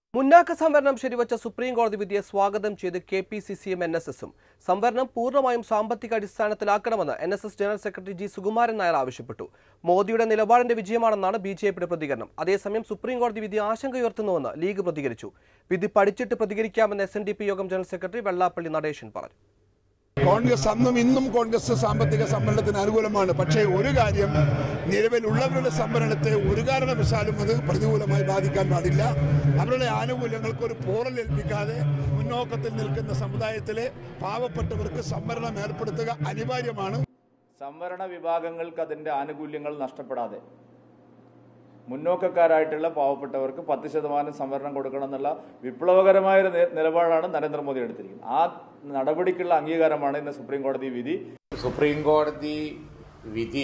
മുന്നാക്ക സംവരണം ശരിവച്ച സുപ്രീം കോടതി വിധിയെ സ്വാഗതം ചെയ്ത് കെ പി സി സിയും എൻ എസ് എസും സംവരണം പൂർണ്ണമായും സാമ്പത്തിക അടിസ്ഥാനത്തിലാക്കണമെന്ന് N S S general secretary G Sukumaran Nair ആവശ്യപ്പെട്ടു മോദിയുടെ നിലപാടിന്റെ വിജയമാണെന്നാണ് ബി ജെ പിയുടെ പ്രതികരണം അതേസമയം സുപ്രീം കോടതി വിധി ആശങ്കയുയർത്തുന്നുവെന്ന് ലീഗ് പ്രതികരിച്ചു വിധി പഠിച്ചിട്ട് പ്രതികരിക്കാമെന്ന് എസ് എൻ ഡി പി യോഗം ജനറൽ സെക്രട്ടറി വെള്ളാപ്പള്ളി നടേശൻ പറഞ്ഞു കോൺഗ്രസ് അന്നും ഇന്നും കോൺഗ്രസ് സാമ്പത്തിക സംവരണത്തിന് അനുകൂലമാണ് പക്ഷേ ഒരു കാര്യം നിലവിലുള്ളവരുടെ സംവരണത്തെ ഒരു കാരണവശാലും അത് പ്രതികൂലമായി ബാധിക്കാൻ പാടില്ല അവരുടെ ആനുകൂല്യങ്ങൾക്ക് ഒരു പോറൽ ഏൽപ്പിക്കാതെ മുന്നോക്കത്തിൽ നിൽക്കുന്ന സമുദായത്തിലെ പാവപ്പെട്ടവർക്ക് സംവരണം ഏർപ്പെടുത്തുക അനിവാര്യമാണ് സംവരണ വിഭാഗങ്ങൾക്ക് അതിൻ്റെ ആനുകൂല്യങ്ങൾ നഷ്ടപ്പെടാതെ മുന്നോക്കക്കാരായിട്ടുള്ള പാവപ്പെട്ടവർക്ക് പത്ത് ശതമാനം സംവരണം കൊടുക്കണം എന്നുള്ള വിപ്ലവകരമായ ഒരു നി- നിലപാടാണ് നരേന്ദ്രമോദി എടുത്തിരിക്കുന്നത് ആ നടപടിക്കുള്ള അംഗീകാരമാണ് ഇന്ന് സുപ്രീം കോടതി വിധി സുപ്രീം കോടതി വിധി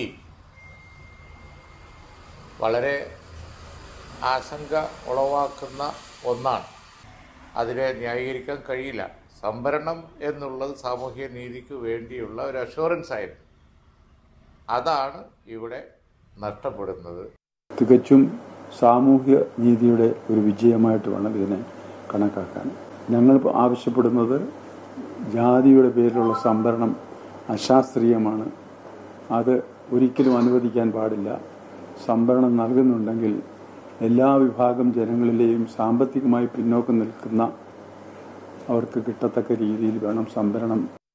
വളരെ ആശങ്ക ഉളവാക്കുന്ന ഒന്നാണ് അതിനെ ന്യായീകരിക്കാൻ കഴിയില്ല സംവരണം എന്നുള്ളത് സാമൂഹ്യ നീതിക്ക് വേണ്ടിയുള്ള ഒരു അഷുറൻസ് ആയിരുന്നു അതാണ് ഇവിടെ നഷ്ടപ്പെടുന്നത് തികച്ചും സാമൂഹ്യ നീതിയുടെ ഒരു വിജയമായിട്ട് വേണം ഇതിനെ കണക്കാക്കാൻ ഞങ്ങൾ ആവശ്യപ്പെടുന്നത് ജാതിയുടെ പേരിലുള്ള സംവരണം അശാസ്ത്രീയമാണ് അത് ഒരിക്കലും അനുവദിക്കാൻ പാടില്ല സംവരണം നൽകുന്നുണ്ടെങ്കിൽ എല്ലാ വിഭാഗം ജനങ്ങളിലെയും സാമ്പത്തികമായി പിന്നോക്കം നിൽക്കുന്ന അവർക്ക് കിട്ടത്തക്ക രീതിയിൽ വേണം സംവരണം